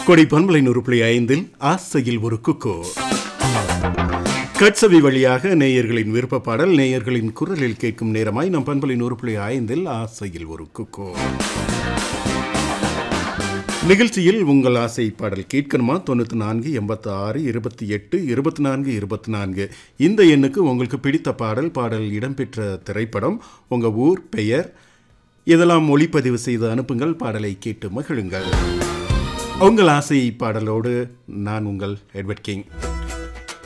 கொடை பண்பலை நூறு புள்ளி ஐந்தில் ஆசையில் ஒரு குக்கோ கட்சவி வழியாக நேயர்களின் விருப்ப பாடல் நேயர்களின் குரலில் கேட்கும் நேரமாய் நம் பண்பலை நூறு புள்ளி ஐந்தில் ஆசையில் ஒரு குக்கோ நிகழ்ச்சியில் உங்கள் ஆசை பாடல் கேட்கணுமா தொண்ணூற்றி நான்கு எண்பத்தி ஆறு இருபத்தி எட்டு இருபத்தி நான்கு இருபத்தி நான்கு இந்த எண்ணுக்கு உங்களுக்கு பிடித்த பாடல் பாடல் இடம்பெற்ற திரைப்படம் உங்கள் ஊர் பெயர் இதெல்லாம் ஒளிப்பதிவு செய்து அனுப்புங்கள் பாடலை கேட்டு மகிழுங்கள் உங்கள் ஆசை பாடலோடு நான் உங்கள் எட்வர்ட் கிங்